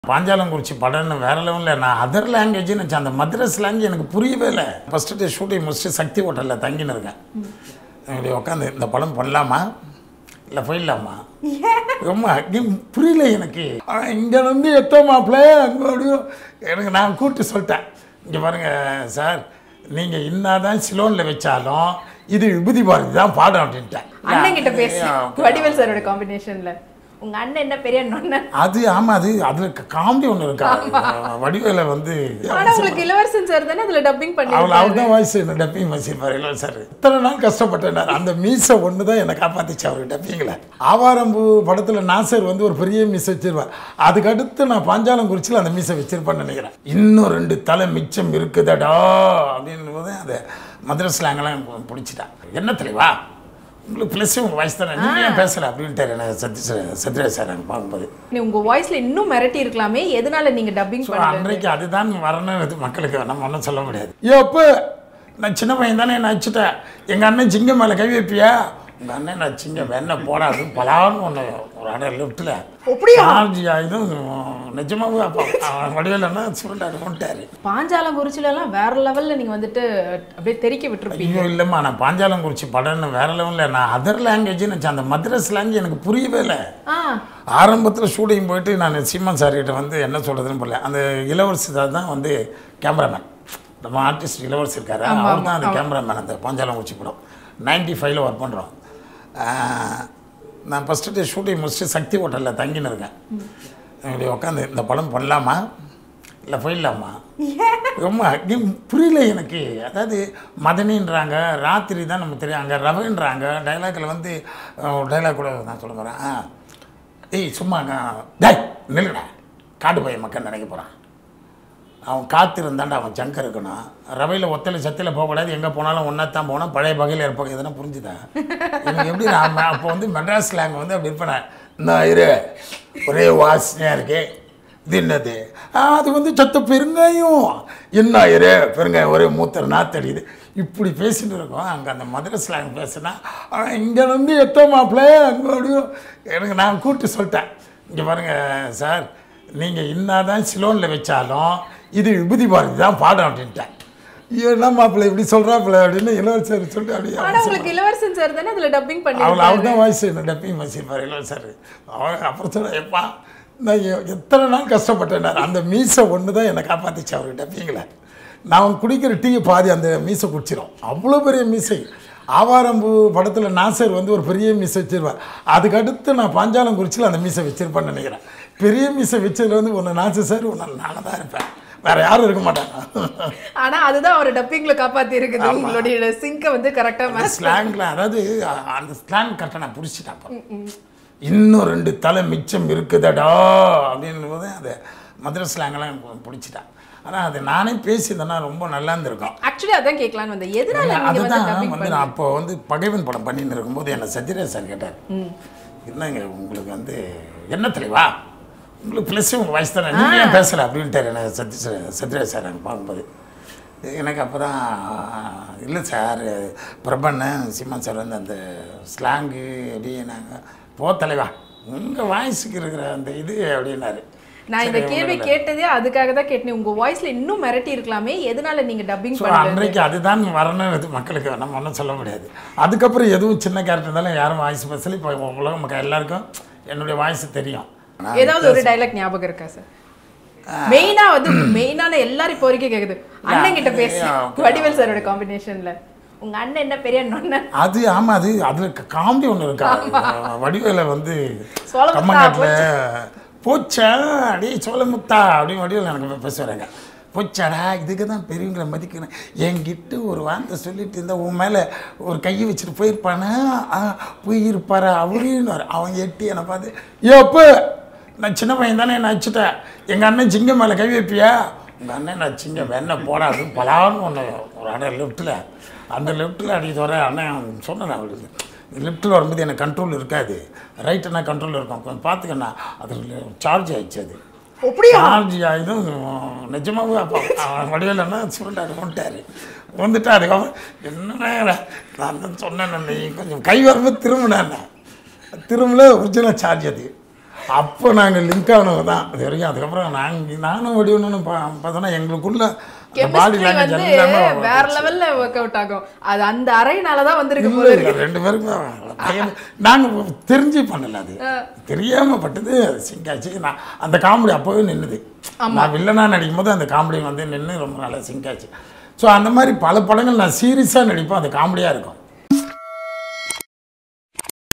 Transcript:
பாஞ்சாலங்குறிச்சி படம்னு வேற லெவலில் நான் அதர் லாங்குவேஜ்னு நினச்சேன் அந்த மദ്രാஸ் லாங்குவேஜ் எனக்கு புரியவே இல்லை ஃபஸ்ட்டு டே ஷூட்டிங் முடிச்சுட்டு சக்தி ஹோட்டலில் தங்கின்னு இருக்கேன் இப்படி உட்காந்து இந்த படம் பண்ணலாமா இல்லை போயிடலாமா ரொம்ப அங்கேயும் புரியல எனக்கு இங்கே வந்து எத்தோ மாப்பிள்ள அங்கே அப்படியும் எனக்கு நான் கூப்பிட்டு சொல்லிட்டேன் இங்கே பாருங்க சார் நீங்கள் இன்னாதான் சிலோனில் வச்சாலும் இது விபூதி பாரதி தான் பாடம் அப்படின்ட்டேன் அண்ணன் கிட்ட பேசி ஆ, வடிவேல் சாரோட காம்பினேஷன்ல உங்க அண்ணன் என்ன பெரிய நொண்ணன் அது ஆமாம் அது அதில் காமெடி ஒன்று இருக்கா வடிவேல வந்து ஆனா உங்களுக்கு இளவரசன் சார் தானே அதுல டப்பிங் பண்ணி அவள் அவர் தான் வாய்ஸ் என்ன டப்பிங் வச்சிருப்பார் இல்லை சார் இத்தனை நாள் கஷ்டப்பட்டேன் அந்த மீசை ஒன்று தான் என்னை காப்பாற்றிச்சு அவர் டப்பிங்கில் ஆவாரம்பூ படத்தில் நாசர் வந்து ஒரு பெரிய மீசை வச்சிருப்பார் அதுக்கு அடுத்து நான் பாஞ்சாலங்குறிச்சியில் அந்த மீசை வச்சிருப்பேன்னு நினைக்கிறேன் இன்னும் ரெண்டு தலை மிச்சம் இருக்குதடா அப்படின்னு போது அதை மதுரை ஸ்லாங்கெல்லாம் எனக்கு பிடிச்சிட்டான் என்ன தெளிவா உங்களுக்கு ப்ளஸ் உங்கள் வாய்ஸ் தானே நீங்கள் ஏன் பேசலை அப்படின்ட்டு எனக்கு சத்ய சத்யராஜ் சார் எனக்கு பார்க்கும்போது நீ உங்க வாய்ஸ்ல இன்னும் மிரட்டி இருக்கலாமே எதனால நீங்க டப்பிங் ஸோ பண்ணல அன்றைக்கு அதுதான் வரணும் இது மக்களுக்கு நம்ம ஒன்றும் சொல்ல முடியாது எப்போ நான் சின்ன பையன் தானே நான் வச்சுட்டேன் எங்கள் அண்ணன் சிங்கம் மேலே கை வைப்பியா உங்கள் அண்ணன் நான் சிங்கம் என்ன போடாது பலான்னு ஒன்று ஒரு அடை லெஃப்ட்டில் அப்படியா? சார்ஜ் ஆயுதும் நிஜமாவே அப்போ வடிவேலன்னா சுருண்டாடு கொண்டுட்டாரு பாஞ்சாலம் குறிச்சில எல்லாம் வேற லெவல்ல நீங்க வந்துட்டு அப்படியே தெறிக்க விட்டுருப்பீங்க ஐயோ இல்லைம்மா நான் பாஞ்சாலங்குறிச்சி படம்னு வேற லெவலில் நான் அதர் லாங்குவேஜ்னு நினச்சேன் அந்த மദ്രാஸ் லாங்குவேஜ் எனக்கு புரியவே இல்லை ஆ ஆரம்பத்தில் ஷூட்டிங் போயிட்டு நான் சீமான் சார் கிட்ட வந்து என்ன சொல்கிறதுன்னு புரியல அந்த இளவரசி சார் தான் வந்து கேமராமேன் நம்ம ஆர்டிஸ்ட் இளவரசி இருக்காரு அவர் தான் அந்த கேமராமேன் அந்த பாஞ்சாலங்குறிச்சி படம் நைன்டி ஃபைவ்ல ஒர்க் பண்ணுறோம் நான் ஃபஸ்ட்டு டே ஷூட்டிங் முடிச்சுட்டு சக்தி ஹோட்டலில் தங்கின்னு இருக்கேன் இப்படி உட்காந்து இந்த படம் பண்ணலாமா இல்லை போயிடலாமா ரொம்ப அங்கேயும் புரியல எனக்கு அதாவது மதனின்றாங்க ராத்திரி தான் நமக்கு தெரியும் அங்கே ரவைன்றாங்க டைலாக்கில் வந்து டைலாக் கூட நான் சொல்ல போகிறேன் ஆ ஏய் சும்மா நான் டேய் நில்லுடா காட்டு பையன் மக்கள் நினைக்க போகிறான் அவன் காத்திருந்தாண்டா அவன் ஜங்க இருக்கணும் ரவையில் ஒத்தலை சத்தியில் போகக்கூடாது எங்கே போனாலும் ஒன்றா தான் போனோம் பழைய பகையில் இருப்பாங்க எதனா புரிஞ்சுதா எனக்கு எப்படி நான் ம- அப்போ வந்து மெட்ராஸ் ஸ்லாங் வந்து அப்படி இருப்பேன் நான் இரு ஒரே வாசனையாக இருக்கே இது என்னது ஆ, அது வந்து சத்த பெருங்காயம் என்ன இரு பெருங்காயம் ஒரே மூத்தர் நாத்தடிக்குது இப்படி பேசிட்டு இருக்கோம் அங்கே அந்த மதுரை ஸ்லாங் பேசுனா இங்கே வந்து எத்தோ மாப்பிள்ள அங்கே அப்படியும் எனக்கு நான் கூப்பிட்டு சொல்லிட்டேன் இங்கே பாருங்கள் சார் நீங்கள் இன்னாதான் சிலோனில் வச்சாலும் இது விபூதி பாரதி தான் பாடம் அப்படின்ட்டேன் என்ன மாப்பிள்ளை இப்படி சொல்கிறாப்புல அப்படின்னு இளவரசர் சொல்லிட்டு அப்படியே ஆனா உங்களுக்கு இளவரசன் சார் தானே அதுல டப்பிங் பண்ணி அவள் அவர் தான் வாய்ஸ் என்ன டப்பிங் வச்சிருப்பார் இளவரசர் அவர் அப்புறம் சொல்ல எப்பா நான் எ- எத்தனை நாள் கஷ்டப்பட்டேன் அந்த மீசை ஒன்று தான் என்னை காப்பாற்றிச்சு அவர் டப்பிங்கில் நான் குடிக்கிற டீ பாதி அந்த மீசை குடிச்சிடும் அவ்வளோ பெரிய மீசை ஆவாரம்பூ படத்தில் நாசர் வந்து ஒரு பெரிய மீசை வச்சிருப்பார் அதுக்கு அடுத்து நான் பாஞ்சாலங்குறிச்சியில் அந்த மீசை வச்சிருப்பேன்னு நினைக்கிறேன் பெரிய மீசை வச்சதுல வந்து ஒன்று நாசர் சார் ஒன்று நானாக தான் இருப்பேன் வேற யாரும் இருக்க மாட்டாங்க ஆனா அதுதான் அவர் டப்பிங்ல காப்பாத்தி இருக்குது உங்களுடைய சிங்க வந்து கரெக்டா அந்த ஸ்லாங்கில் அதாவது அ- அந்த ஸ்லாங் கரெக்டாக நான் பிடிச்சிட்டேன் அப்போ இன்னும் ரெண்டு தலை மிச்சம் இருக்குதடா அப்படின்னு போது அது மதுரை ஸ்லாங்கெல்லாம் எனக்கு பிடிச்சிட்டேன் ஆனால் அது நானே பேசியிருந்தேன்னா ரொம்ப நல்லா இருந்திருக்கும் ஆக்சுவலி அதான் கேட்கலான்னு வந்தேன் எதனால நீங்க வந்து அதுதான் டப்பிங் வந்து நான் அப்போ வந்து பகைவன் படம் பண்ணின்னு இருக்கும்போது என்னை சத்யராஜ் சார் கேட்டார் என்னங்க உங்களுக்கு வந்து என்ன தெளிவா உங்களுக்கு ப்ளஸ் உங்கள் வாய்ஸ் தானே நீங்கள் ஏன் பேசலை அப்படின்ட்டார் என்ன சத்ய சார் சத்யராஜ் சார் எனக்கு பார்க்கும்போது எனக்கு அப்போ தான் இல்லை சார் பிரபன்னு சீமான் சார் வந்து அந்த ஸ்லாங்கு அப்படியே நாங்கள் போ தலைவா உங்கள் வாய்ஸுக்கு இருக்கிற அந்த இது அப்படின்னாரு நான் இந்த கேள்வி கேட்டதே அதுக்காக தான் கேட்டேன் உங்க வாய்ஸ்ல இன்னும் மிரட்டி இருக்கலாமே எதனால நீங்க டப்பிங் ஸோ பண்ணல அன்றைக்கு அதுதான் வரணும் இது மக்களுக்கு நம்ம ஒன்றும் சொல்ல முடியாது அதுக்கப்புறம் எதுவும் சின்ன கேரக்டர் இருந்தாலும் யாரும் வாய்ஸ் பேசல இப்போ உலக மக்கள் எல்லாருக்கும் என்னுடைய வாய்ஸ் தெரியும் ஏதாவது ஒரு டைலாக் ஞாபகம் இருக்கா சார் மெயினா வந்து மெயினான எல்லாரும் இப்போ வரைக்கும் கேக்குது அண்ணன் கிட்ட பேசி வடிவேல் சாரோட காம்பினேஷன்ல உங்க அண்ணன் என்ன பெரிய நொண்ணன் அது ஆமாம் அது அதில் காமெடி ஒன்று இருக்கா வடிவேல வந்து சோளமுத்தா, கம்மங்காட்டில் போச்சா அடே சோளமுத்தா அப்படின்னு வடிவேல் எனக்கு பேசுகிறாங்க போச்சாடா இதுக்கு தான் பெரியவங்களை மதிக்கணும் என்கிட்ட ஒரு வார்த்தை சொல்லிட்டு இருந்தா உன் மேலே ஒரு கையை வச்சுட்டு போயிருப்பானா ஆ, போயிருப்பாரா அப்படின்னு அவன் எட்டி என்னை பார்த்து எப்போ நான் சின்ன பையன் தானே நான் வச்சுட்டேன் எங்கள் அண்ணன் சிங்கம் மேலே கை வைப்பியா உங்கள் அண்ணன் நான் சிங்கம் என்ன போடாது பலான்னு ஒன்று ஒரு அடை லெஃப்ட்டில் அந்த லெஃப்ட்டில் அடிக்க வர அண்ணன் சொன்னேன் அவளுக்கு லெஃப்ட்டில் வரும்போது எனக்கு கண்ட்ரோல் இருக்காது ரைட்டுனா கண்ட்ரோல் இருக்கும் கொஞ்சம் பார்த்துக்கண்ணா அது சார்ஜ் ஆயிடுச்சு அது அப்படியா சார்ஜ் ஆகிடும் நிஜமாவே அப்போ வடிவேலன்னா சுருண்டாடு வந்துட்டார் வந்துட்டு அதுக்கப்புறம் என்ன நான் தான் சொன்னேன் நீ கொஞ்சம் கை வரும்போது திரும்பினேன் திரும்பல ஒரிஜினல் சார்ஜ் அது அப்போ நாங்கள் லிங்க் ஆனவங்க தான் அது வரைக்கும் அதுக்கப்புறம் நாங்கள் நானும் வடிவணும்னு பா பார்த்தோன்னா எங்களுக்குள்ள பாடி கெமிஸ்ட்ரி லாங்குவேஜ் வந்து எல்லாமே வேற லெவல்ல ஒர்க் அவுட் ஆகும் அது அந்த அறையினால தான் வந்திருக்கு இல்லை போல இல்லை ரெண்டு பேருக்குமே பையன் நாங்கள் தெரிஞ்சு பண்ணல அது தெரியாம பட்டது சிங்காச்சு நான் அந்த காமெடி அப்போவே நின்றுது நான் வில்லனா நடிக்கும் போது அந்த காமெடி வந்து நின்று ரொம்ப நல்லா சிங்காச்சு ஸோ அந்த மாதிரி பல படங்கள் நான் சீரியஸாக நடிப்பேன் அது காமெடியாக இருக்கும்